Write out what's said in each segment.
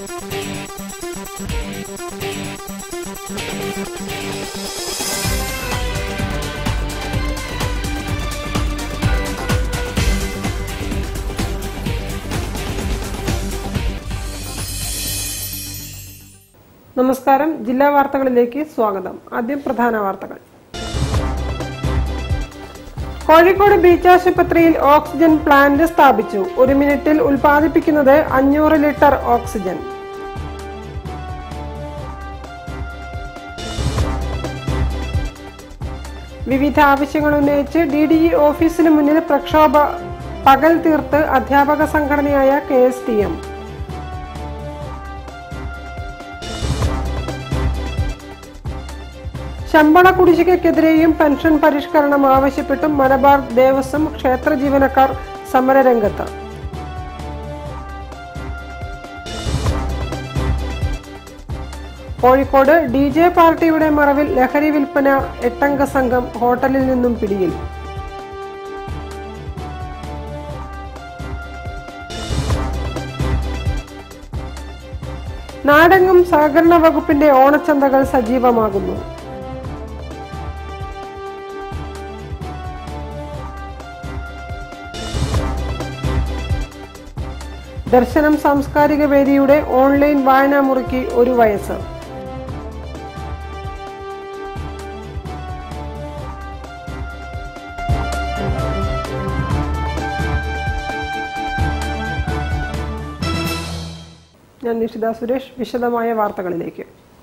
നമസ്കാരം ജില്ലാ വാർത്തകളിലേക്ക് സ്വാഗതം ആദ്യം പ്രധാന വാർത്തകൾ കോഴിക്കോട് ബീച്ച് ആശുപത്രിയിൽ ഓക്സിജൻ പ്ലാന്റ് സ്ഥാപിച്ചു ഒരു മിനിറ്റിൽ ഉൽപ്പാദിപ്പിക്കുന്നത് അഞ്ഞൂറ് ലിറ്റർ ഓക്സിജൻ വിവിധ ആവശ്യങ്ങൾ ഉന്നയിച്ച് ഡി ഡി ഇ ഓഫീസിന് മുന്നിൽ പ്രക്ഷോഭ പകൽ തീർത്ത് അധ്യാപക സംഘടനയായ കെ എസ് ടി എം ശമ്പള കുടിശ്ശികയ്ക്കെതിരെയും പെൻഷൻ പരിഷ്കരണം ആവശ്യപ്പെട്ടും മലബാർ ദേവസ്വം ക്ഷേത്ര ജീവനക്കാർ സമരരംഗത്ത് കോഴിക്കോട് ഡി ജെ പാർട്ടിയുടെ മറവിൽ ലഹരി വിൽപ്പന എട്ടംഗ സംഘം ഹോട്ടലിൽ നിന്നും പിടിയിൽ നാടെങ്ങും സഹകരണ വകുപ്പിന്റെ ഓണച്ചന്തകൾ സജീവമാകുന്നു ദർശനം സാംസ്കാരിക വേദിയുടെ ഓൺലൈൻ വായനാമുറിക്ക് ഒരു വയസ്സ് ഞാൻ നിഷിത സുരേഷ് വിശദമായ വാർത്തകളിലേക്ക്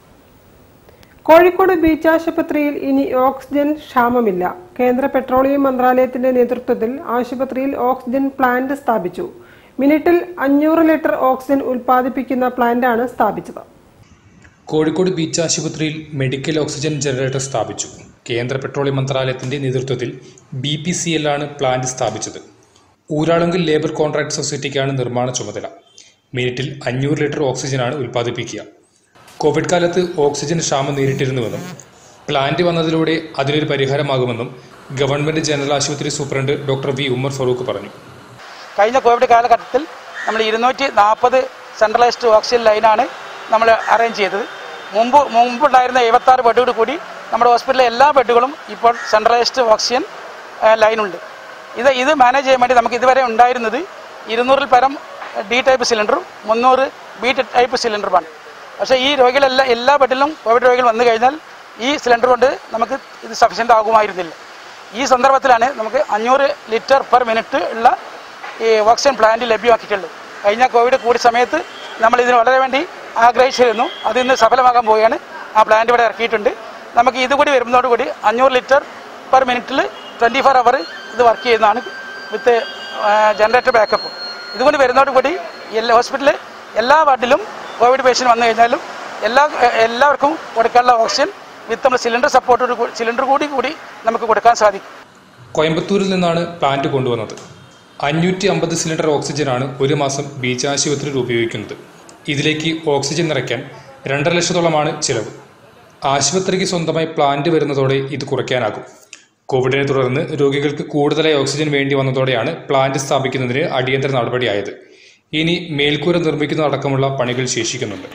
കോഴിക്കോട് ബീച്ച് ആശുപത്രിയിൽ ഇനി ഓക്സിജൻ ക്ഷാമമില്ല കേന്ദ്ര പെട്രോളിയം മന്ത്രാലയത്തിന്റെ നേതൃത്വത്തിൽ ആശുപത്രിയിൽ ഓക്സിജൻ പ്ലാന്റ് സ്ഥാപിച്ചു മിനിറ്റിൽ അഞ്ഞൂറ് ലിറ്റർ ഓക്സിജൻ ഉൽപ്പാദിപ്പിക്കുന്ന പ്ലാന്റാണ് സ്ഥാപിച്ചത് കോഴിക്കോട് ബീച്ച് ആശുപത്രിയിൽ മെഡിക്കൽ ഓക്സിജൻ ജനറേറ്റർ സ്ഥാപിച്ചു കേന്ദ്ര പെട്രോളിയം മന്ത്രാലയത്തിന്റെ നേതൃത്വത്തിൽ ബി പി സി എല്ലാണ് പ്ലാന്റ് സ്ഥാപിച്ചത് ഊരാളുങ്കൽ ലേബർ കോൺട്രാക്ട് സൊസൈറ്റിക്കാണ് നിർമ്മാണ ചുമതല മിനിറ്റിൽ അഞ്ഞൂറ് ലിറ്റർ ഓക്സിജനാണ് ഉൽപ്പാദിപ്പിക്കുക കോവിഡ് കാലത്ത് ഓക്സിജൻ ക്ഷാമം നേരിട്ടിരുന്നുവെന്നും പ്ലാന്റ് വന്നതിലൂടെ അതിനൊരു പരിഹാരമാകുമെന്നും ഗവൺമെന്റ് ജനറൽ ആശുപത്രി superintendent doctor V Ummer Farooq പറഞ്ഞു കഴിഞ്ഞ കോവിഡ് കാലഘട്ടത്തിൽ നമ്മൾ ഇരുന്നൂറ്റി നാൽപ്പത് സെൻട്രലൈസ്ഡ് ഓക്സിജൻ ലൈനാണ് നമ്മൾ അറേഞ്ച് ചെയ്തത് മുമ്പ് മുമ്പുണ്ടായിരുന്ന എഴുപത്താറ് ബെഡോട് കൂടി നമ്മുടെ ഹോസ്പിറ്റലിലെ എല്ലാ ബെഡുകളും ഇപ്പോൾ സെൻട്രലൈസ്ഡ് ഓക്സിജൻ ലൈനുണ്ട് ഇത് ഇത് മാനേജ് ചെയ്യാൻ വേണ്ടി നമുക്ക് ഇതുവരെ ഉണ്ടായിരുന്നത് ഇരുന്നൂറിൽ പരം ഡി ടൈപ്പ് സിലിണ്ടറും മുന്നൂറ് ബി ടൈപ്പ് സിലിണ്ടറുമാണ് പക്ഷേ ഈ രോഗികളെല്ലാം എല്ലാ ബെഡിലും കോവിഡ് രോഗികൾ വന്നു കഴിഞ്ഞാൽ ഈ സിലിണ്ടർ കൊണ്ട് നമുക്ക് ഇത് സഫീഷ്യൻ്റ് ആകുമായിരുന്നില്ല ഈ സന്ദർഭത്തിലാണ് നമുക്ക് അഞ്ഞൂറ് ലിറ്റർ പെർ മിനിറ്റ് ഉള്ള ഈ ഓക്സിജൻ പ്ലാന്റ് ലഭ്യമാക്കിയിട്ടുള്ളത് കഴിഞ്ഞ കോവിഡ് കൂടിയ സമയത്ത് നമ്മൾ ഇതിന് വളരെ വേണ്ടി ആഗ്രഹിച്ചിരുന്നു അത് ഇന്ന് സഫലമാകാൻ പോവുകയാണ് ആ പ്ലാന്റ് ഇവിടെ ഇറക്കിയിട്ടുണ്ട് നമുക്ക് ഇതുകൂടി വരുന്നതോടുകൂടി അഞ്ഞൂറ് ലിറ്റർ പെർ മിനിറ്റിൽ ട്വൻറ്റി ഫോർ അവർ ഇത് വർക്ക് ചെയ്യുന്നതാണ് വിത്ത് ജനറേറ്റർ ബാക്കപ്പ് ഇതുകൊണ്ട് വരുന്നതോടുകൂടി എല്ലാ ഹോസ്പിറ്റലിൽ എല്ലാ വാർഡിലും കോവിഡ് പേഷ്യൻ്റ് വന്നു കഴിഞ്ഞാലും എല്ലാ എല്ലാവർക്കും കൊടുക്കാനുള്ള ഓക്സിജൻ വിത്ത് നമ്മൾ സിലിണ്ടർ സപ്പോർട്ടോട് സിലിണ്ടർ കൂടി കൂടി നമുക്ക് കൊടുക്കാൻ സാധിക്കും കോയമ്പത്തൂരിൽ നിന്നാണ് പ്ലാന്റ് കൊണ്ടുവന്നത് അഞ്ഞൂറ്റി അമ്പത് സിലിണ്ടർ ഓക്സിജനാണ് ഒരു മാസം ബീച്ച് ആശുപത്രിയിൽ ഉപയോഗിക്കുന്നത് ഇതിലേക്ക് ഓക്സിജൻ നിറയ്ക്കാൻ രണ്ടര ലക്ഷത്തോളമാണ് ചിലവ് ആശുപത്രിക്ക് സ്വന്തമായി പ്ലാന്റ് വരുന്നതോടെ ഇത് കുറയ്ക്കാനാകും കോവിഡിനെ തുടർന്ന് രോഗികൾക്ക് കൂടുതലായി ഓക്സിജൻ വേണ്ടി വന്നതോടെയാണ് പ്ലാന്റ് സ്ഥാപിക്കുന്നതിന് അടിയന്തര നടപടിയായത് ഇനി മേൽക്കൂര നിർമ്മിക്കുന്നതടക്കമുള്ള പണികൾ ശേഷിക്കുന്നുണ്ട്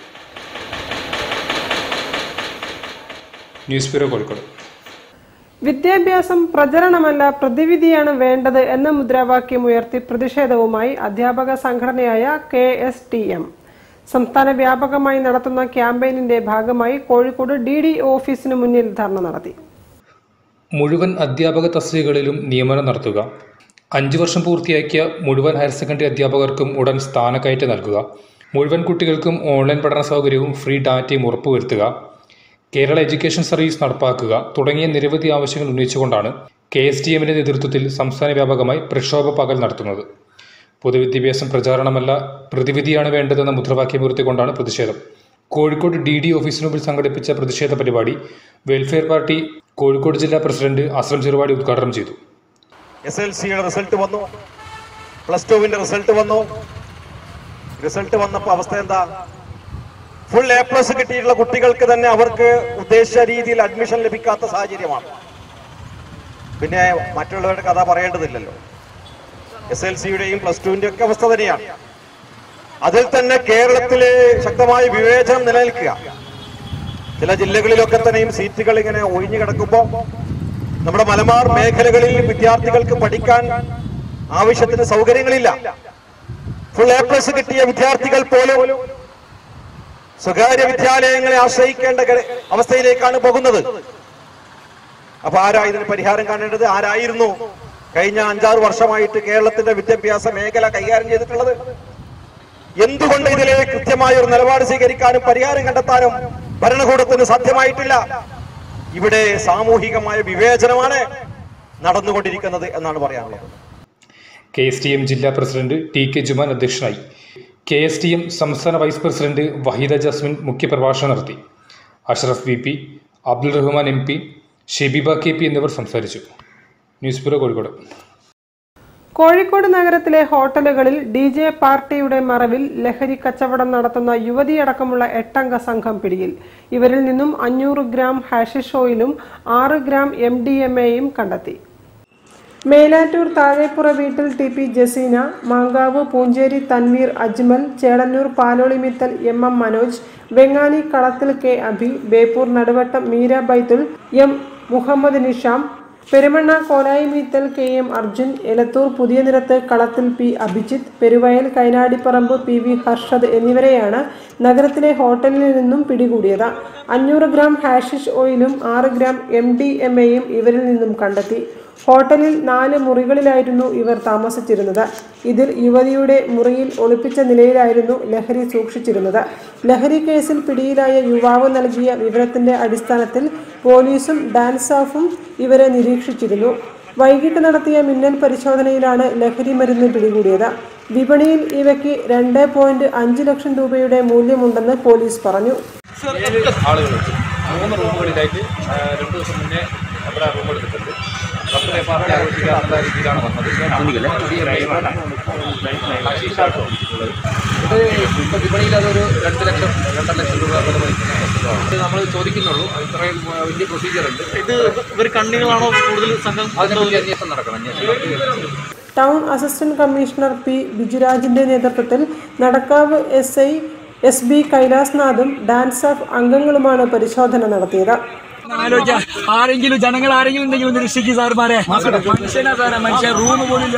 ന്യൂസ് ബ്യൂറോ കോഴിക്കോട് വിദ്യാഭ്യാസം പ്രചരണമല്ല പ്രതിവിധിയാണ് വേണ്ടത് എന്ന മുദ്രാവാക്യം ഉയർത്തി പ്രതിഷേധവുമായി അധ്യാപക സംഘടനയായ കെ എസ് ടി എം സംസ്ഥാന വ്യാപകമായി നടത്തുന്ന ക്യാമ്പയിനിന്റെ ഭാഗമായി കോഴിക്കോട് ഡി ഡി ഓഫീസിന് മുന്നിൽ ധർണ നടത്തി മുഴുവൻ അധ്യാപക തസ്തികകളിലും നിയമനം നടത്തുക അഞ്ചു വർഷം പൂർത്തിയാക്കിയ മുഴുവൻ ഹയർ സെക്കൻഡറി അധ്യാപകർക്കും ഉടൻ സ്ഥാനക്കയറ്റം നൽകുക മുഴുവൻ കുട്ടികൾക്കും ഓൺലൈൻ പഠന സൗകര്യവും ഫ്രീ ഡാറ്റയും ഉറപ്പുവരുത്തുക കേരള എഡ്യൂക്കേഷൻ സർവീസ് നടപ്പാക്കുക തുടങ്ങിയ നിരവധി ആവശ്യങ്ങൾ ഉന്നയിച്ചുകൊണ്ടാണ് കെ എസ് ടി എമ്മിന്റെ നേതൃത്വത്തിൽ സംസ്ഥാന വ്യാപകമായി പ്രക്ഷോഭ പകൽ നടത്തുന്നത് പൊതുവിദ്യാഭ്യാസം പ്രചാരണമല്ല പ്രതിവിധിയാണ് വേണ്ടതെന്ന മുദ്രാവാക്യം ഉയർത്തിക്കൊണ്ടാണ് പ്രതിഷേധം കോഴിക്കോട് ഡി ഡി ഓഫീസിന് മുമ്പിൽ സംഘടിപ്പിച്ച പ്രതിഷേധ പരിപാടി വെൽഫെയർ പാർട്ടി കോഴിക്കോട് ജില്ലാ പ്രസിഡന്റ് അസ്ലം ചെറുവാടി ഉദ്ഘാടനം ചെയ്തു എസ് എൽ സിയുടെ റിസൾട്ട് വന്നു പ്ലസ് ടുവിന്റെ റിസൾട്ട് വന്നു റിസൾട്ട് വന്നപ്പോൾ അവസ്ഥ എന്താ ഫുൾ എ പ്ലസ് കിട്ടിയിട്ടുള്ള കുട്ടികൾക്ക് തന്നെ അവർക്ക് ഉദ്ദേശിച്ച രീതിയിൽ അഡ്മിഷൻ ലഭിക്കാത്ത സാഹചര്യമാണ് പിന്നെ മറ്റുള്ളവരുടെ കഥ പറയേണ്ടതില്ലല്ലോ എസ് എൽ സിയുടെയും പ്ലസ് ടുവിന്റെ ഒക്കെ അവസ്ഥ തന്നെയാണ് അതിൽ തന്നെ കേരളത്തിലെ ശക്തമായ വിവേചനം നിലനിൽക്കുക ചില ജില്ലകളിലൊക്കെ തന്നെയും സീറ്റുകൾ ഇങ്ങനെ ഒഴിഞ്ഞു കിടക്കുമ്പോൾ നമ്മുടെ മലബാർ മേഖലകളിൽ വിദ്യാർത്ഥികൾക്ക് പഠിക്കാൻ ആവശ്യത്തിന് സൗകര്യങ്ങളില്ല ഫുൾ എ പ്ലസ് കിട്ടിയ വിദ്യാർത്ഥികൾ പോലും സ്വകാര്യ വിദ്യാലയങ്ങളെ ആശ്രയിക്കേണ്ട ഗ- അവസ്ഥയിലേക്കാണ് പോകുന്നത് അപ്പൊ ആരാ ഇതിന് പരിഹാരം കാണേണ്ടത് ആരായിരുന്നു കഴിഞ്ഞ അഞ്ചാറ് വർഷമായിട്ട് കേരളത്തിന്റെ വിദ്യാഭ്യാസ മേഖല കൈകാര്യം ചെയ്തിട്ടുള്ളത് എന്തുകൊണ്ട് ഇതിലെ കൃത്യമായ ഒരു നിലപാട് സ്വീകരിക്കാനും പരിഹാരം കണ്ടെത്താനും ഭരണകൂടത്തിന് സാധ്യമായിട്ടില്ല ഇവിടെ സാമൂഹികമായ വിവേചനമാണ് നടന്നുകൊണ്ടിരിക്കുന്നത് എന്നാണ് പറയാനുള്ളത് കെ എസ് ടി എം ജില്ലാ പ്രസിഡന്റ് ടി കെ ജുമാൻ അധ്യക്ഷനായി കെ എസ് ടി എം സംസ്ഥാന വൈസ് പ്രസിഡന്റ് വഹീദ ജാസ്മിൻ മുഖ്യപ്രഭാഷണം നടത്തി Ashraf V P Abdul Rahman M P Shebiba K P എന്നിവർ സംസാരിച്ചു ന്യൂസ് ബ്യൂറോ കോഴിക്കോട് കോഴിക്കോട് നഗരത്തിലെ ഹോട്ടലുകളിൽ ഡി ജെ പാർട്ടിയുടെ മറവിൽ ലഹരി കച്ചവടം നടത്തുന്ന യുവതിയടക്കമുള്ള എട്ടംഗ സംഘം പിടിയിൽ ഇവരിൽ നിന്നും അഞ്ഞൂറ് ഗ്രാം ഹാഷിഷ് ഓയിലും ആറ് ഗ്രാം എം ഡി എം എയും കണ്ടെത്തി മേലാറ്റൂർ താഴേപ്പുറ വീട്ടിൽ T P Jaseena Mankavu Poonchery Tanveer Ajmal Chelannur Palolimithal M M Manoj വെങ്ങാനി Kalathil K Abhi Beypore Naduvattam Meera Baithul M Muhammad Nisham Perumanna Kolayimeethal K M Arjun Elathur Puthiya Nirathu Kalathil P Abhijith Peruvayal Kainadiparamba P V Harshad എന്നിവരെയാണ് നഗരത്തിലെ ഹോട്ടലിൽ നിന്നും പിടികൂടിയത് അഞ്ഞൂറ് ഗ്രാം ഹാഷിഷ് ഓയിലും ആറ് ഗ്രാം എം ഡി എം എയും ഇവരിൽ നിന്നും കണ്ടെത്തി ഹോട്ടലിൽ നാല് മുറികളിലായിരുന്നു ഇവർ താമസിച്ചിരുന്നത് ഇതിൽ യുവതിയുടെ മുറിയിൽ ഒളിപ്പിച്ച നിലയിലായിരുന്നു ലഹരി സൂക്ഷിച്ചിരുന്നത് ലഹരി കേസിൽ പിടിയിലായ യുവാവ് നൽകിയ വിവരത്തിന്റെ അടിസ്ഥാനത്തിൽ പോലീസും ഡാൻസ് ഓഫും ഇവരെ നിരീക്ഷിച്ചിരുന്നു വൈകിട്ട് നടത്തിയ മിന്നൽ പരിശോധനയിലാണ് ലഹരി മരുന്ന് പിടികൂടിയത് വിപണിയിൽ ഇവയ്ക്ക് രണ്ട് പോയിന്റ് അഞ്ച് ലക്ഷം രൂപയുടെ മൂല്യമുണ്ടെന്ന് പോലീസ് പറഞ്ഞു ആളുകളുണ്ട് മൂന്ന് റൂമുകളിലായിട്ട് ആ, രണ്ട് ദിവസം മുന്നേ അവിടെ റൂം എടുത്തിട്ടുണ്ട് ഡോക്ടർ പാർട്ടി ആഘോഷിക്കുക എന്നുള്ള രീതിയിലാണ് വന്നത് ഹഷീഷാട്ടോ ഉള്ളത്. ഇത് ഇപ്പൊ വിപണിയിൽ അതൊരു രണ്ട് ലക്ഷം രണ്ടര ലക്ഷം രൂപ വില മതിക്കുന്ന വസ്തുവാണ്. ഇത് നമ്മൾ ചോദിക്കുന്നുള്ളൂ അത് ഇത്രയും ആ, വലിയ പ്രൊസീജിയർ ഉണ്ട് ഇത് ഇവർ കണ്ണികളാണോ കൂടുതൽ സംഘം അതിനെപ്പറ്റി അന്വേഷണം നടക്കണം അന്വേഷണം ടൗൺ അസിസ്റ്റന്റ് കമ്മീഷണർ പി ബിജുരാജിന്റെ നേതൃത്വത്തിൽ Nadakkavu S I S B കൈലാസ്നാഥും ഡാൻസ് ഓഫ് അംഗങ്ങളുമാണ് പരിശോധന നടത്തിയത് ആലോചിക്കാം ആരെങ്കിലും ജനങ്ങൾ ആരെങ്കിലും ഉണ്ടെങ്കിൽ ഒന്ന് രക്ഷിക്കും സാറുമാരെ മനുഷ്യനാ സാറേ മനുഷ്യൻ റൂം പോലില്ല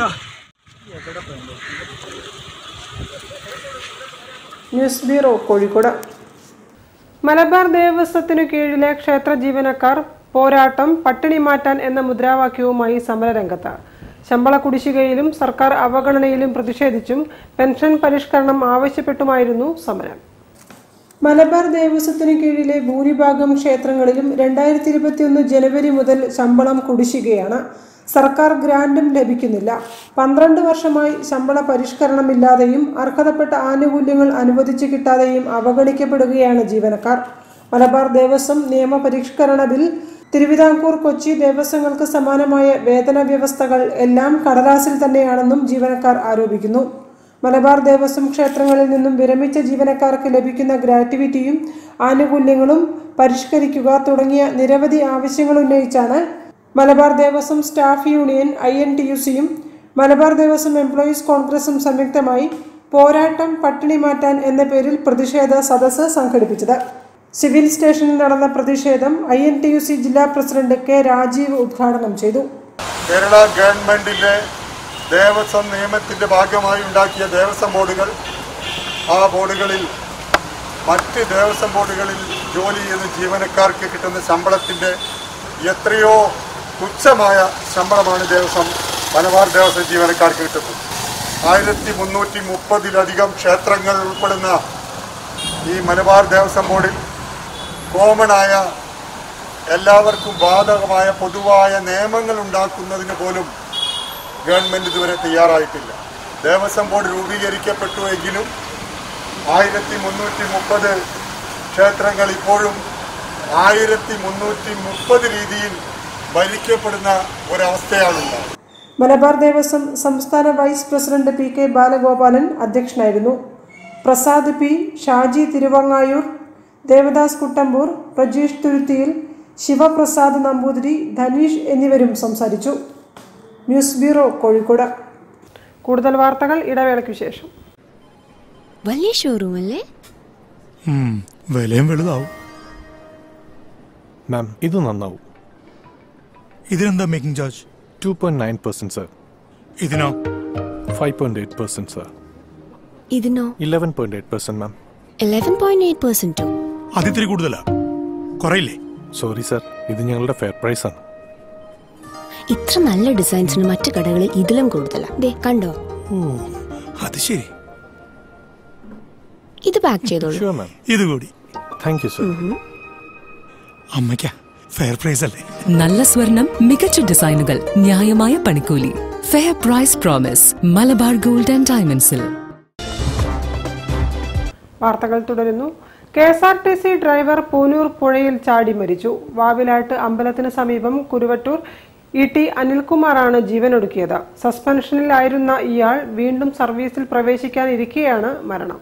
ന്യൂസ് ബ്യൂറോ കോഴിക്കോട് മലബാർ ദേവസ്വത്തിനു കീഴിലെ ക്ഷേത്ര ജീവനക്കാർ പോരാട്ടം പട്ടിണി മാറ്റാൻ എന്ന മുദ്രാവാക്യവുമായി സമരരംഗത്ത് ശമ്പള കുടിശ്ശികയിലും സർക്കാർ അവഗണനയിലും പ്രതിഷേധിച്ചും പെൻഷൻ പരിഷ്കരണം ആവശ്യപ്പെട്ടുമായിരുന്നു സമരം മലബാർ ദേവസ്വത്തിനു കീഴിലെ ഭൂരിഭാഗം ക്ഷേത്രങ്ങളിലും രണ്ടായിരത്തി ഇരുപത്തിയൊന്ന് ജനുവരി മുതൽ ശമ്പളം കുടിശ്ശികയാണ് സർക്കാർ ഗ്രാന്റും ലഭിക്കുന്നില്ല പന്ത്രണ്ട് വർഷമായി ശമ്പള പരിഷ്കരണമില്ലാതെയും അർഹതപ്പെട്ട ആനുകൂല്യങ്ങൾ അനുവദിച്ചു കിട്ടാതെയും അവഗണിക്കപ്പെടുകയാണ് ജീവനക്കാർ മലബാർ ദേവസ്വം നിയമ പരിഷ്കരണ ബിൽ തിരുവിതാംകൂർ കൊച്ചി ദേവസ്വങ്ങൾക്ക് സമാനമായ വേതന വ്യവസ്ഥകൾ എല്ലാം കടലാസിൽ തന്നെയാണെന്നും ജീവനക്കാർ ആരോപിക്കുന്നു മലബാർ ദേവസ്വം ക്ഷേത്രങ്ങളിൽ നിന്നും വിരമിച്ച ജീവനക്കാർക്ക് ലഭിക്കുന്ന ഗ്രാറ്റുവിറ്റിയും ആനുകൂല്യങ്ങളും പരിഷ്കരിക്കുക തുടങ്ങിയ നിരവധി ആവശ്യങ്ങൾ ഉന്നയിച്ചാണ് Malabar Devaswom staff union I N T U സിയും മലബാർ ദേവസ്വം എംപ്ലോയീസ് കോൺഗ്രസും സംയുക്തമായി പോരാട്ടം പട്ടിണി മാറ്റാൻ എന്ന പേരിൽ പ്രതിഷേധ സദസ്സ് സംഘടിപ്പിച്ചത് സിവിൽ സ്റ്റേഷനിൽ നടന്ന പ്രതിഷേധം I N T U C ജില്ലാ പ്രസിഡന്റ് കെ രാജീവ് ഉദ്ഘാടനം ചെയ്തു കേരള ഗവൺമെന്റിന്റെ ദേവസ്വം നിയമത്തിന്റെ ഭാഗമായി ഉണ്ടാക്കിയ ദേവസ്വം ബോർഡുകൾ ആ ബോർഡുകളിൽ മറ്റ് ദേവസ്വം ബോർഡുകളിൽ ജോലി ചെയ്യുന്ന ജീവനക്കാർക്ക് കിട്ടുന്ന ശമ്പളത്തിന്റെ എത്രയോ തുച്ഛമായ ശമ്പളമാണ് ദേവസ്വം മലബാർ ദേവസ്വം ജീവനക്കാർക്ക് കിട്ടുന്നത് ആയിരത്തി മുന്നൂറ്റി മുപ്പതിലധികം ക്ഷേത്രങ്ങൾ ഉൾപ്പെടുന്ന ഈ മലബാർ ദേവസ്വം ബോർഡിൽ കോമണായ എല്ലാവർക്കും ബാധകമായ പൊതുവായ നിയമങ്ങൾ ഉണ്ടാക്കുന്നതിന് പോലും ഗവൺമെന്റ് ഇതുവരെ തയ്യാറായിട്ടില്ല ദേവസ്വം ബോർഡ് രൂപീകരിക്കപ്പെട്ടു എങ്കിലും ആയിരത്തി മുന്നൂറ്റി മുപ്പത് ക്ഷേത്രങ്ങൾ ഇപ്പോഴും ആയിരത്തി മുന്നൂറ്റി മുപ്പത് രീതിയിൽ ഭരിക്കപ്പെടുന്ന ഒരവസ്ഥയാണുണ്ടായത് മലബാർ ദേവസ്വം സംസ്ഥാന vice president P K Balagopalan അധ്യക്ഷനായിരുന്നു പ്രസാദ് പി ഷാജി തിരുവങ്ങായൂർ ദേവദാസ് കുട്ടമ്പൂർ പ്രജീഷ് തുരുത്തിയിൽ ശിവപ്രസാദ് നമ്പൂതിരി ധനീഷ് എന്നിവരും സംസാരിച്ചു ന്യൂസ് ബ്യൂറോ കോഴിക്കോട് കൂടുതൽ വാർത്തകൾ ഇടവേളയ്ക്ക് ശേഷം വലിയ ഷോറൂം അല്ലേ വിലയും വലുതാവും മാം ഇത് നന്നാവും ഇതിനെന്താ making charge two point nine percent sir ഇതിനോ five point eight percent sir ഇതിനോ eleven point eight percent ma'am eleven point eight പെർസെന്റോ അതിത്തിരി കൂടുതലാ കുറയില്ലേ സോറി സർ ഇത് ഞങ്ങളുടെ ഫെയർ പ്രൈസ് ആണ് ഇത്ര നല്ല ഡിസൈൻസിന് മറ്റു കടകളിൽ ഇതിലും കൂടുതലാ ദേ കണ്ടോ ഓ അത് ശരി ഇത് പാക്ക് ചെയ്തോളൂ ഷുവർ മാം ഇത് കൂടി താങ്ക് യു സർ അമ്മയ്ക്കാ ഫെയർ പ്രൈസ് അല്ലേ നല്ല സ്വർണം മികച്ച ഡിസൈനുകൾ ന്യായമായ പണിക്കൂലി fair price promise Malabar gold and ഡയമണ്ട്സിൽ വാർത്തകൾ തുടരുന്നു K S R T C driver Poonoor പുഴയിൽ ചാടി മരിച്ചു വാവിലാട്ട് അമ്പലത്തിന് സമീപം കുരുവട്ടൂർ ഇ ടി അനിൽകുമാറാണ് ജീവനൊടുക്കിയത് സസ്പെൻഷനിലായിരുന്ന ഇയാൾ വീണ്ടും സർവീസിൽ പ്രവേശിക്കാനിരിക്കെയാണ് മരണം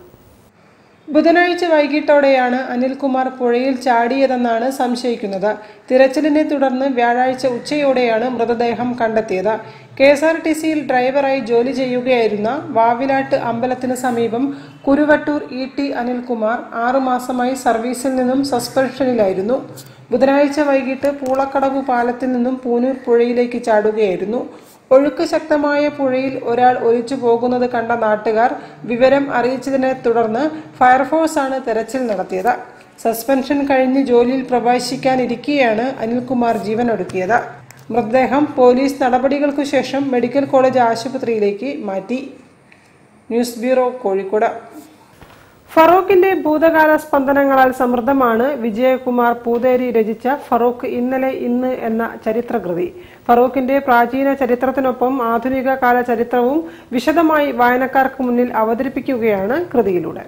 ബുധനാഴ്ച വൈകിട്ടോടെയാണ് അനിൽകുമാർ പുഴയിൽ ചാടിയതെന്നാണ് സംശയിക്കുന്നത് തിരച്ചിലിനെ തുടർന്ന് വ്യാഴാഴ്ച ഉച്ചയോടെയാണ് മൃതദേഹം കണ്ടെത്തിയത് കെ എസ് ആർ ടി സിയിൽ ഡ്രൈവറായി ജോലി ചെയ്യുകയായിരുന്ന വാവിലാട്ട് അമ്പലത്തിന് സമീപം കുരുവട്ടൂർ ഇ ടി അനിൽകുമാർ ആറുമാസമായി സർവീസിൽ നിന്നും സസ്പെൻഷനിലായിരുന്നു ബുധനാഴ്ച വൈകിട്ട് പൂളക്കടവ് പാലത്തിൽ നിന്നും പൂനൂർ പുഴയിലേക്ക് ചാടുകയായിരുന്നു ഒഴുക്ക് ശക്തമായ പുഴയിൽ ഒരാൾ ഒലിച്ചു പോകുന്നത് കണ്ട നാട്ടുകാർ വിവരം അറിയിച്ചതിനെ തുടർന്ന് ഫയർഫോഴ്സാണ് തെരച്ചിൽ നടത്തിയത് സസ്പെൻഷൻ കഴിഞ്ഞ് ജോലിയിൽ പ്രവേശിക്കാനിരിക്കെയാണ് അനിൽകുമാർ ജീവനൊടുക്കിയത് മൃതദേഹം പോലീസ് നടപടികൾക്കു ശേഷം മെഡിക്കൽ കോളേജ് ആശുപത്രിയിലേക്ക് മാറ്റി ന്യൂസ് ബ്യൂറോ കോഴിക്കോട് ഫറൂഖിന്റെ ഭൂതകാല സ്പന്ദനങ്ങളാൽ സമൃദ്ധമാണ് വിജയകുമാർ പൂതേരി രചിച്ച ഫറൂഖ് ഇന്നലെ ഇന്ന് എന്ന ചരിത്രകൃതി ഫറൂഖിന്റെ പ്രാചീന ചരിത്രത്തിനൊപ്പം ആധുനിക കാല ചരിത്രവും വിശദമായി വായനക്കാർക്ക് മുന്നിൽ അവതരിപ്പിക്കുകയാണ് കൃതിയിലൂടെ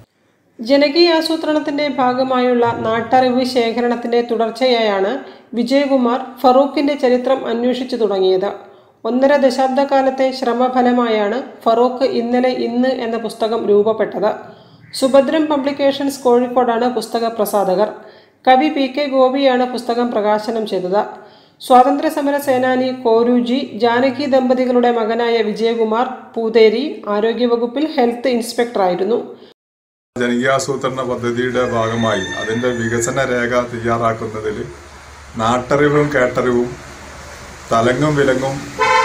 ജനകീയാസൂത്രണത്തിന്റെ ഭാഗമായുള്ള നാട്ടറിവ് ശേഖരണത്തിന്റെ തുടർച്ചയായാണ് വിജയകുമാർ ഫറൂഖിന്റെ ചരിത്രം അന്വേഷിച്ചു തുടങ്ങിയത് ഒന്നര ദശാബ്ദക്കാലത്തെ ശ്രമഫലമായാണ് ഫറൂഖ് ഇന്നലെ ഇന്ന് എന്ന പുസ്തകം രൂപപ്പെട്ടത് സുഭദ്രം പബ്ലിക്കേഷൻസ് കോഴിക്കോടാണ് പുസ്തക പ്രസാധകർ കവി പി കെ ഗോപിയാണ് പുസ്തകം പ്രകാശനം ചെയ്തത് സ്വാതന്ത്ര്യ സമര സേനാനി കോരൂജി ജാനകി ദമ്പതികളുടെ മകനായ വിജയകുമാർ പൂതേരി ആരോഗ്യവകുപ്പിൽ ഹെൽത്ത് ഇൻസ്പെക്ടറായിരുന്നു ജനകീയാസൂത്രണ പദ്ധതിയുടെ ഭാഗമായി അതിൻ്റെ വികസന രേഖ തയ്യാറാക്കുന്നതിൽ നാട്ടറിവും കേട്ടറിവും തലങ്ങും വിലങ്ങും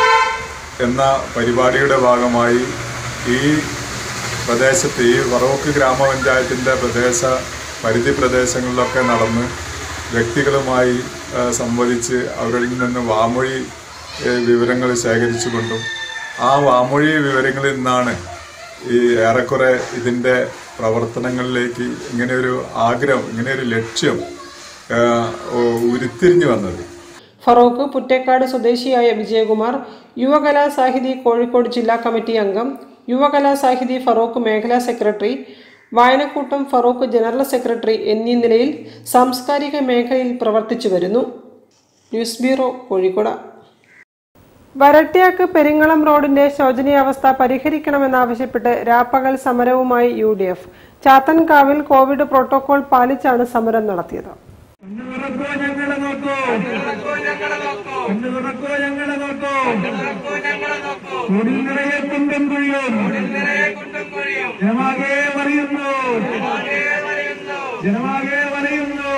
എന്ന പരിപാടിയുടെ ഭാഗമായി ഈ പ്രദേശത്ത് ഈ വറോക്ക് ഗ്രാമപഞ്ചായത്തിൻ്റെ പ്രദേശ പരിധി പ്രദേശങ്ങളിലൊക്കെ നടന്ന് വ്യക്തികളുമായി ആ, സംവദിച്ച് അവരിൽ നിന്ന് വാമൊഴി ഏ, വിവരങ്ങൾ ശേഖരിച്ചുകൊണ്ടും ആ വാമൊഴി വിവരങ്ങളിൽ നിന്നാണ് ഈ ഏറെക്കുറെ ഇതിൻ്റെ പ്രവർത്തനങ്ങളിലേക്ക് ഇങ്ങനെയൊരു ആഗ്രഹം ഇങ്ങനെയൊരു ലക്ഷ്യം ആ, ഉ- ഉരുത്തിരിഞ്ഞു വന്നത് ഫറൂഖ് പുറ്റേക്കാട് സ്വദേശിയായ വിജയകുമാർ യുവകലാ സാഹിതി കോഴിക്കോട് ജില്ലാ കമ്മിറ്റി അംഗം യുവകലാ സാഹിതി ഫറൂഖ് മേഖലാ സെക്രട്ടറി വായനക്കൂട്ടം ഫറൂഖ് ജനറൽ സെക്രട്ടറി എന്നീ നിലയിൽ സാംസ്കാരിക മേഖലയിൽ പ്രവർത്തിച്ചു വരുന്നു ന്യൂസ് ബ്യൂറോ കോഴിക്കോട് വരട്ട്യാക്ക് പെരിങ്ങളം റോഡിന്റെ ശോചനീയാവസ്ഥ പരിഹരിക്കണമെന്നാവശ്യപ്പെട്ട് രാപ്പകൽ സമരവുമായി യു ഡി എഫ് ചാത്തൻകാവിൽ കോവിഡ് പ്രോട്ടോകോൾ പാലിച്ചാണ് സമരം നടത്തിയത് ജനമാകെ പറയുന്നു ജനമാകെ പറയുന്നു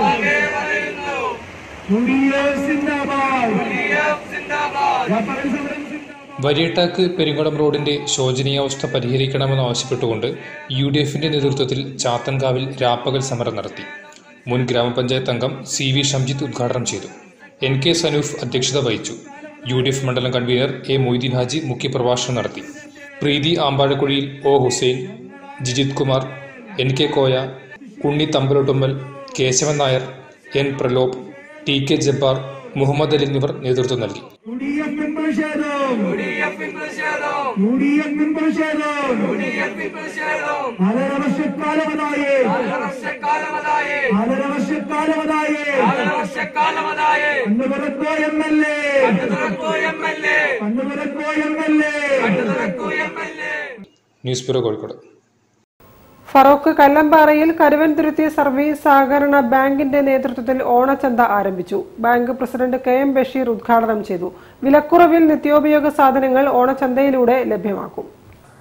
വ്യാപാരി സമരം വരിയട്ടാക്ക് പെരിങ്ങളം റോഡിന്റെ ശോചനീയാവസ്ഥ പരിഹരിക്കണമെന്നാവശ്യപ്പെട്ടുകൊണ്ട് യു ഡി എഫിന്റെ നേതൃത്വത്തിൽ ചാത്തൻകാവിൽ രാപ്പകൽ സമരം നടത്തി മുൻ ഗ്രാമപഞ്ചായത്ത് അംഗം സി വി ഷംജിത്ത് ഉദ്ഘാടനം ചെയ്തു എൻ കെ സനൂഫ് അധ്യക്ഷത വഹിച്ചു യു ഡി എഫ് മണ്ഡലം കൺവീനർ എ മൊയ്തീൻ ഹാജി മുഖ്യപ്രഭാഷണം നടത്തി Preethi Ambazhakuzhiyil O Hussain Jijith Kumar N K Koya Unni Thambalottummal Keshavan Nair N Pralobh T K Jabbar Muhammad Ali എന്നിവർ നേതൃത്വം നൽകി വർഷക്കാലമതായേ വർഷക്കാലമതായേ കണ്ണുപുറക്കോ എം എൽ എ കണ്ണുപുറക്കോ M L A news bureau Kozhikode Feroke കല്ലമ്പാറയിൽ കരുവൻതുരുത്തി സർവീസ് സഹകരണ ബാങ്കിന്റെ നേതൃത്വത്തിൽ ഓണച്ചന്ത ആരംഭിച്ചു bank president K M Basheer ഉദ്ഘാടനം ചെയ്തു വിലക്കുറവിൽ നിത്യോപയോഗ സാധനങ്ങൾ ഓണച്ചന്തയിലൂടെ ലഭ്യമാക്കും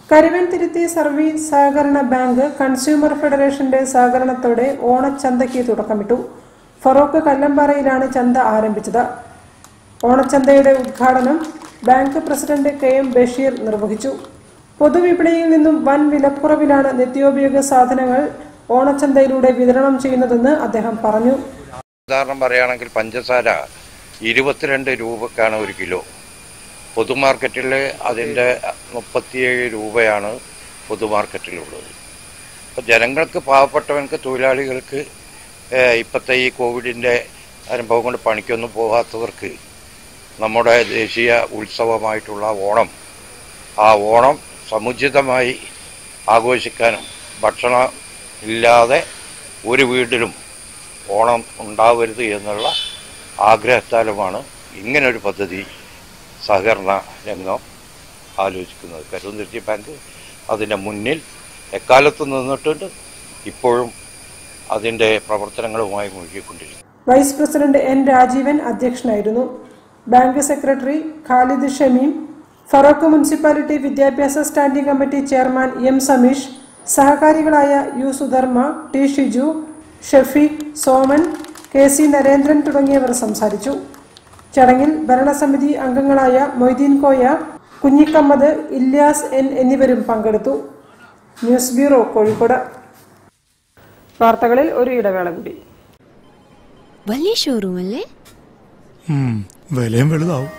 കരുവൻതിരുത്തി സർവീസ് സഹകരണ ബാങ്ക് കൺസ്യൂമർ ഫെഡറേഷന്റെ സഹകരണത്തോടെ ഓണച്ചന്തയ്ക്ക് തുടക്കമിട്ടു ഫറോക്ക് കല്ലമ്പാറയിലാണ് ചന്ത ആരംഭിച്ചത് ഓണച്ചന്തയുടെ ഉദ്ഘാടനം bank president K M Basheer നിർവഹിച്ചു പൊതുവിപണിയിൽ നിന്നും വൻ വിലക്കുറവിലാണ് നിത്യോപയോഗ സാധനങ്ങൾ ഓണച്ചന്തയിലൂടെ വിതരണം ചെയ്യുന്നതെന്ന് അദ്ദേഹം പറഞ്ഞു ഉദാഹരണം പറയുകയാണെങ്കിൽ പഞ്ചസാര ഇരുപത്തിരണ്ട് രൂപക്കാണ് ഒരു കിലോ പൊതുമാർക്കറ്റിൽ അതിൻ്റെ മുപ്പത്തിയേഴ് രൂപയാണ് പൊതുമാർക്കറ്റിലുള്ളത് അപ്പോൾ ജനങ്ങൾക്ക് പാവപ്പെട്ടവർക്ക് തൊഴിലാളികൾക്ക് ഏഹ്, ഇപ്പോഴത്തെ ഈ കോവിഡിൻ്റെ അനുഭവം കൊണ്ട് പണിക്കൊന്നും പോകാത്തവർക്ക് നമ്മുടെ ദേശീയ ഉത്സവമായിട്ടുള്ള ഓണം ആ ഓണം സമുചിതമായി ആഘോഷിക്കാനും ഭക്ഷണം ഇല്ലാതെ ഒരു വീട്ടിലും ഓണം ഉണ്ടാവരുത് എന്നുള്ള ആഗ്രഹത്താലുമാണ് ഇങ്ങനൊരു പദ്ധതി സഹകരണ രംഗം ആലോചിക്കുന്നത് കരുവന്തിരുത്തി ബാങ്ക് അതിൻ്റെ മുന്നിൽ എക്കാലത്ത് നിന്നിട്ടുണ്ട് ഇപ്പോഴും അതിൻ്റെ പ്രവർത്തനങ്ങളുമായി മുഴുകിക്കൊണ്ടിരിക്കുന്നു വൈസ് പ്രസിഡന്റ് എൻ രാജീവൻ അധ്യക്ഷനായിരുന്നു bank secretary Khalid Shameem Feroke municipality വിദ്യാഭ്യാസ standing committee chairman M Sameesh സഹകാരികളായ U Sudharma T Shiju Shafeeq Soman K C Narendran തുടങ്ങിയവർ സംസാരിച്ചു ചടങ്ങിൽ ഭരണസമിതി അംഗങ്ങളായ മൊയ്തീൻ കോയ കുഞ്ഞിക്കമ്മദ് ഇല്യാസ് എൻ എന്നിവരും പങ്കെടുത്തു ന്യൂസ് ബ്യൂറോ കോഴിക്കോട് വാർത്തകളിൽ ഒരു ഇടവേള കൂടി വലിയ ഷോറൂം അല്ലേ ഉം, വിലയും വലുതാവും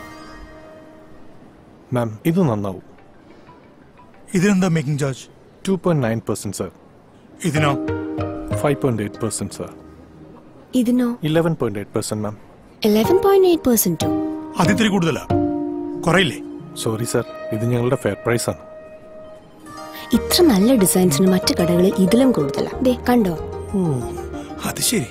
മാം ഇത് നന്നാവും ഇതിനെന്താ making charge two point nine percent sir ഇതിനോ five point eight percent sir ഇതിനോ eleven point eight percent ma'am eleven point eight പെർസെന്റോ അതിത്തിരി കൂടുതലാ കുറയില്ലേ സോറി സർ ഇത് ഞങ്ങളുടെ ഫെയർ പ്രൈസ് ആണ് ഇത്ര നല്ല ഡിസൈൻസിന് മറ്റു കടകളിൽ ഇതിലും കൂടുതലാ ദേ കണ്ടോ ഓ അത് ശരി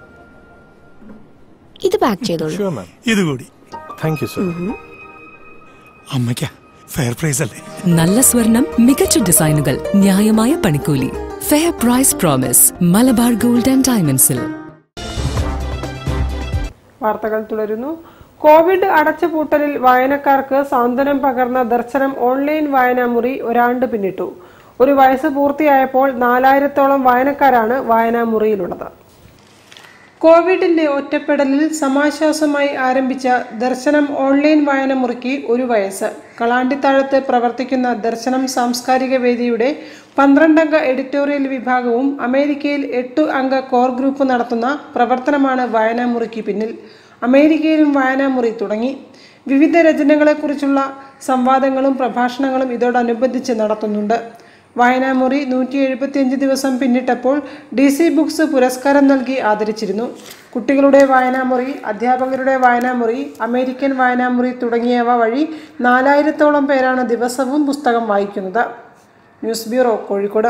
ഇത് പാക്ക് ചെയ്തോളൂ ഷുവർ മാം ഇത് കൂടി താങ്ക് യു സർ അമ്മയ്ക്ക ഫെയർ പ്രൈസ് അല്ലേ നല്ല സ്വർണം മികച്ച ഡിസൈനുകൾ ന്യായമായ പണിക്കൂലി fair price promise Malabar gold and ഡയമണ്ട്സിൽ വാർത്തകൾ തുടരുന്നു കോവിഡ് അടച്ചുപൂട്ടലിൽ വായനക്കാർക്ക് സാന്ത്വനം പകർന്ന ദർശനം ഓൺലൈൻ വായനാമുറി ഒരാണ്ട് പിന്നിട്ടു ഒരു വയസ്സ് പൂർത്തിയായപ്പോൾ നാലായിരത്തോളം വായനക്കാരാണ് വായനാമുറിയിലുള്ളത് കോവിഡിന്റെ ഒറ്റപ്പെടലിൽ സമാശ്വാസമായി ആരംഭിച്ച ദർശനം ഓൺലൈൻ വായനമുറിക്ക് ഒരു വയസ്സ് കളാണ്ടിത്താഴത്ത് പ്രവർത്തിക്കുന്ന ദർശനം സാംസ്കാരിക വേദിയുടെ പന്ത്രണ്ടംഗ എഡിറ്റോറിയൽ വിഭാഗവും അമേരിക്കയിൽ എട്ടു അംഗ കോർ ഗ്രൂപ്പ് നടത്തുന്ന പ്രവർത്തനമാണ് വായനാമുറിക്ക് പിന്നിൽ അമേരിക്കയിലും വായനാമുറി തുടങ്ങി വിവിധ രചനകളെക്കുറിച്ചുള്ള സംവാദങ്ങളും പ്രഭാഷണങ്ങളും ഇതോടനുബന്ധിച്ച് നടത്തുന്നുണ്ട് വായനാമുറി നൂറ്റി എഴുപത്തിയഞ്ച് ദിവസം പിന്നിട്ടപ്പോൾ ഡി സി ബുക്സ് പുരസ്കാരം നൽകി ആദരിച്ചിരുന്നു കുട്ടികളുടെ വായനാമുറി അധ്യാപകരുടെ വായനാമുറി അമേരിക്കൻ വായനാമുറി തുടങ്ങിയവ വഴി നാലായിരത്തോളം പേരാണ് ദിവസവും പുസ്തകം വായിക്കുന്നത് ന്യൂസ് ബ്യൂറോ കോഴിക്കോട്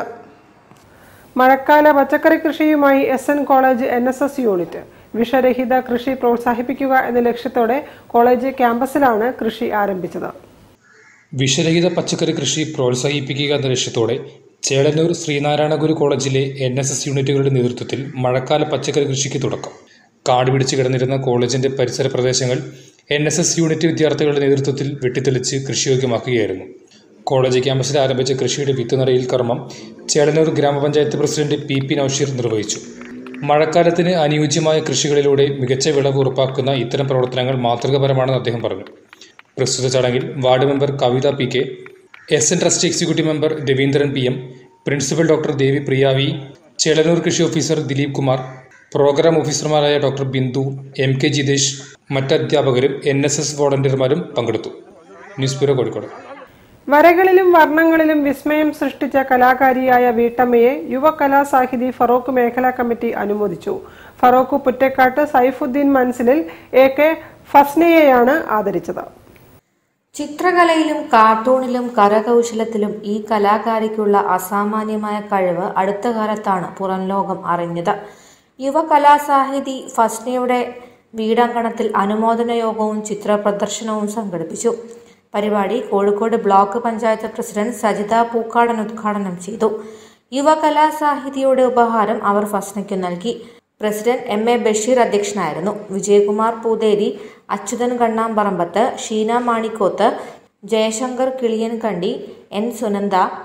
മഴക്കാല പച്ചക്കറി കൃഷിയുമായി S N college N S S unit വിഷരഹിത കൃഷി പ്രോത്സാഹിപ്പിക്കുക എന്ന ലക്ഷ്യത്തോടെ കോളേജ് ക്യാമ്പസിലാണ് കൃഷി ആരംഭിച്ചത് വിഷരഹിത പച്ചക്കറി കൃഷി പ്രോത്സാഹിപ്പിക്കുക എന്ന ലക്ഷ്യത്തോടെ ചേളന്നൂർ ശ്രീനാരായണ ഗുരു കോളേജിലെ എൻ എസ് എസ് യൂണിറ്റുകളുടെ നേതൃത്വത്തിൽ മഴക്കാല പച്ചക്കറി കൃഷിക്ക് തുടക്കം കാട് പിടിച്ച് കിടന്നിരുന്ന കോളേജിന്റെ പരിസര പ്രദേശങ്ങൾ എൻ എസ് എസ് യൂണിറ്റ് വിദ്യാർത്ഥികളുടെ നേതൃത്വത്തിൽ വെട്ടിത്തെളിച്ച് കൃഷിയോഗ്യമാക്കുകയായിരുന്നു കോളേജ് ക്യാമ്പസിൽ ആരംഭിച്ച കൃഷിയുടെ വിത്ത് നടയിൽ കർമ്മം ചേളന്നൂർ ഗ്രാമപഞ്ചായത്ത് പ്രസിഡന്റ് പി പി നൌഷീർ നിർവഹിച്ചു മഴക്കാലത്തിന് അനുയോജ്യമായ കൃഷികളിലൂടെ മികച്ച വിളവ് ഉറപ്പാക്കുന്ന ഇത്തരം പ്രവർത്തനങ്ങൾ മാതൃകാപരമാണെന്ന് അദ്ദേഹം പറഞ്ഞു പ്രസ്തുത ചടങ്ങിൽ ward member Kavitha P K S N trust executive member Raveendran P M principal doctor Devi Priya V Chelannur കൃഷി ഓഫീസർ ദിലീപ് കുമാർ പ്രോഗ്രാം ഓഫീസർമാരായ doctor Bindu M K Jithesh മറ്റ് അധ്യാപകരും എൻ എസ് എസ് വോളണ്ടിയർമാരും പങ്കെടുത്തു ന്യൂസ് ബ്യൂറോ കോഴിക്കോട് വരകളിലും വർണ്ണങ്ങളിലും വിസ്മയം സൃഷ്ടിച്ച കലാകാരിയായ വീട്ടമ്മയെ യുവ കലാസാഹിതി ഫറോക്ക് മേഖലാ കമ്മിറ്റി അനുമോദിച്ചു ഫറോക്ക് പുറ്റക്കാട്ട് സൈഫുദ്ദീൻ മൻസിലിൽ എ കെ ഫസ്നയെയാണ് ആദരിച്ചത് ചിത്രകലയിലും കാർട്ടൂണിലും കരകൗശലത്തിലും ഈ കലാകാരിക്കുള്ള അസാമാന്യമായ കഴിവ് അടുത്ത കാലത്താണ് പുറം ലോകം അറിഞ്ഞത് യുവ കലാസാഹിതി ഫസ്നയുടെ വീടാങ്കണത്തിൽ അനുമോദന യോഗവും ചിത്ര പ്രദർശനവും സംഘടിപ്പിച്ചു പരിപാടി കോഴിക്കോട് ബ്ലോക്ക് പഞ്ചായത്ത് പ്രസിഡന്റ് സജിത പൂക്കാടൻ ഉദ്ഘാടനം ചെയ്തു യുവ കലാസാഹിതിയുടെ ഉപഹാരം അവർ ഫസ്നയ്ക്കു നൽകി പ്രസിഡന്റ് എം എ ബഷീർ അധ്യക്ഷനായിരുന്നു വിജയകുമാർ പൂതേരി അച്യുതൻ കണ്ണാമ്പറമ്പത്ത് ഷീന മാണിക്കോത്ത് ജയശങ്കർ കിളിയൻകണ്ടി എൻ സുനന്ദ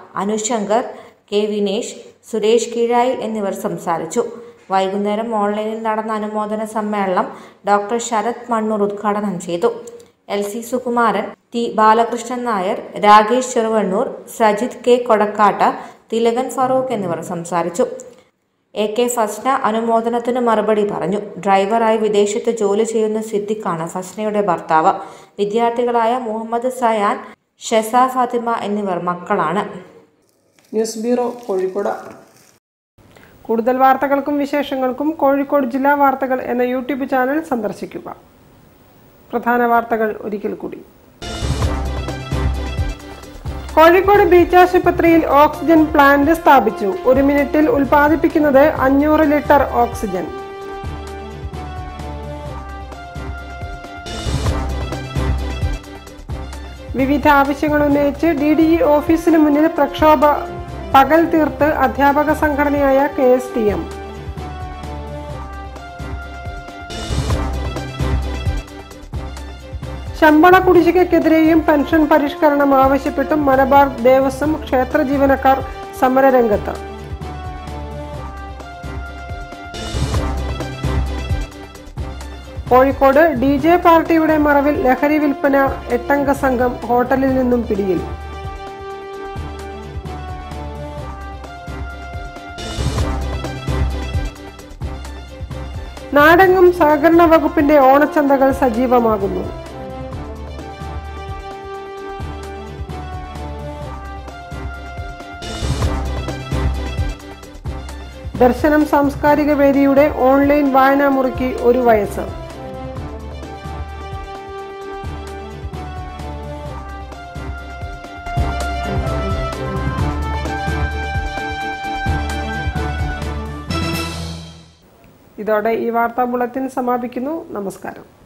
അനുശങ്കർ കെ വിനേഷ് സുരേഷ് കീഴായിൽ എന്നിവർ സംസാരിച്ചു വൈകുന്നേരം ഓൺലൈനിൽ നടന്ന അനുമോദന സമ്മേളനം ഡോക്ടർ ശരത് മണ്ണൂർ ഉദ്ഘാടനം ചെയ്തു L C Sukumaran T Balakrishnan Nair Rakesh Cheruvannur Sajith K Kodakkatt Thilakan Farook എന്നിവർ സംസാരിച്ചു എ കെ ഫസ്ന അനുമോദനത്തിന് മറുപടി പറഞ്ഞു ഡ്രൈവറായി വിദേശത്ത് ജോലി ചെയ്യുന്ന സിദ്ദിഖാണ് ഫസ്നയുടെ ഭർത്താവ് വിദ്യാർത്ഥികളായ മുഹമ്മദ് സയാൻ ഷെസ ഫാത്തിമ എന്നിവർ മക്കളാണ് ന്യൂസ് ബ്യൂറോ കോഴിക്കോട് കൂടുതൽ വാർത്തകൾക്കും വിശേഷങ്ങൾക്കും കോഴിക്കോട് ജില്ലാ വാർത്തകൾ എന്ന യൂട്യൂബ് ചാനൽ സന്ദർശിക്കുക പ്രധാന വാർത്തകൾ ഒരിക്കൽ കൂടി കോഴിക്കോട് ബീച്ച് ആശുപത്രിയിൽ ഓക്സിജൻ പ്ലാന്റ് സ്ഥാപിച്ചു ഒരു മിനിറ്റിൽ ഉൽപ്പാദിപ്പിക്കുന്നത് അഞ്ഞൂറ് ലിറ്റർ ഓക്സിജൻ വിവിധ ആവശ്യങ്ങൾ ഉന്നയിച്ച് ഡി ഡി ഇ ഓഫീസിന് മുന്നിൽ പ്രക്ഷോഭ പകൽ തീർത്ത് അധ്യാപക സംഘടനയായ കെ എസ് ടി എം ശമ്പള കുടിശ്ശികയ്ക്കെതിരെയും പെൻഷൻ പരിഷ്കരണം ആവശ്യപ്പെട്ടും മലബാർ ദേവസ്വം ക്ഷേത്ര ജീവനക്കാർ സമരരംഗത്ത് കോഴിക്കോട് ഡി ജെ പാർട്ടിയുടെ മറവിൽ ലഹരി വിൽപ്പന എട്ടംഗ സംഘം ഹോട്ടലിൽ നിന്നും പിടിയിൽ നാടെങ്ങും സഹകരണ വകുപ്പിന്റെ ഓണച്ചന്തകൾ സജീവമാകുന്നു ദർശനം സാംസ്കാരിക വേദിയുടെ ഓൺലൈൻ വായനാമുറിക്ക് ഒരു വയസ്സ് ഇതോടെ ഈ വാർത്താ ബുള്ളറ്റിൻ സമാപിക്കുന്നു നമസ്കാരം